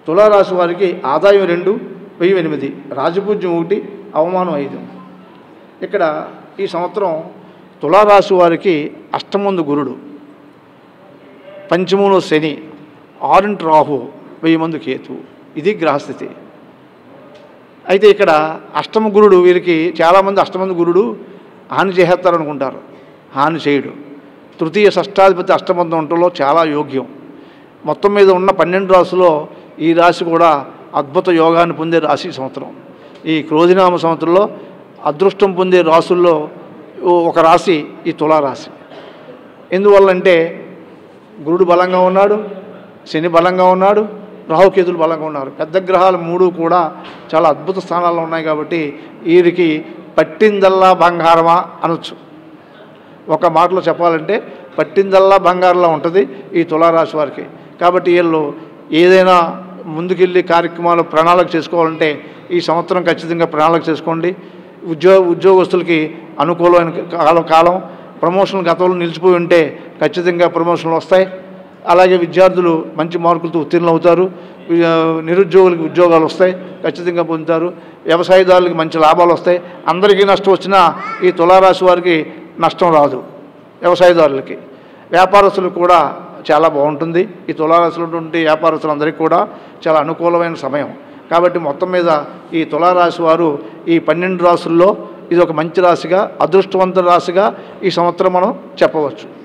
తులారాశి వారికి ఆదాయం రెండు వెయ్యి ఎనిమిది రాజపూజ్యం ఒకటి అవమానం ఐదు ఇక్కడ ఈ సంవత్సరం తులారాశి వారికి అష్టమందు గురుడు పంచమంలో శని ఆరింటి రాహు వెయ్యి మంది కేతు ఇది గ్రహస్థితి అయితే ఇక్కడ అష్టమ గురుడు వీరికి చాలామంది అష్టమంది గురుడు హాని చేసేస్తారనుకుంటారు హాని చేయడు తృతీయ షష్టాధిపతి అష్టమంది ఉండటంలో చాలా యోగ్యం మొత్తం మీద ఉన్న పన్నెండు రాశుల్లో ఈ రాశి కూడా అద్భుత యోగాన్ని పొందే రాశి ఈ సంవత్సరం ఈ క్రోధినామ సంవత్సరంలో అదృష్టం పొందే రాసుల్లో ఓ- ఒక రాశి ఈ తులారాశి ఎందువల్లంటే గురుడు బలంగా ఉన్నాడు శని బలంగా ఉన్నాడు రాహుకేతులు బలంగా ఉన్నారు పెద్ద గ్రహాలు మూడు కూడా చాలా అద్భుత స్థానాల్లో ఉన్నాయి కాబట్టి వీరికి పట్టిందల్లా బంగారమా అనొచ్చు ఒక మాటలో చెప్పాలంటే పట్టిందల్లా బంగారంలా ఉంటుంది ఈ తులారాశి వారికి కాబట్టి వీళ్ళు ఏదైనా ముందుకెళ్ళి కార్యక్రమాలు ప్రణాళిక చేసుకోవాలంటే ఈ సంవత్సరం ఖచ్చితంగా ప్రణాళిక చేసుకోండి ఉద్యోగ ఉద్యోగస్తులకి అనుకూలమైన కాలం కాలం ప్రమోషన్లు గతంలో నిలిచిపోయి ఉంటే ఖచ్చితంగా ప్రమోషన్లు వస్తాయి అలాగే విద్యార్థులు మంచి మార్కులతో ఉత్తీర్ణులు అవుతారు వి- నిరుద్యోగులకు ఉద్యోగాలు వస్తాయి ఖచ్చితంగా పొందుతారు వ్యవసాయదారులకు మంచి లాభాలు వస్తాయి అందరికీ నష్టం వచ్చినా ఈ తులారాశి వారికి నష్టం రాదు వ్యవసాయదారులకి వ్యాపారస్తులకు కూడా చాలా బాగుంటుంది ఈ తులారాశిలో ఉన్నటువంటి వ్యాపారస్తులందరికీ కూడా చాలా అనుకూలమైన సమయం కాబట్టి మొత్తం మీద ఈ తులారాశి వారు ఈ పన్నెండు రాసుల్లో ఇది ఒక మంచి రాశిగా అదృష్టవంత రాశిగా ఈ సంవత్సరం మనం చెప్పవచ్చు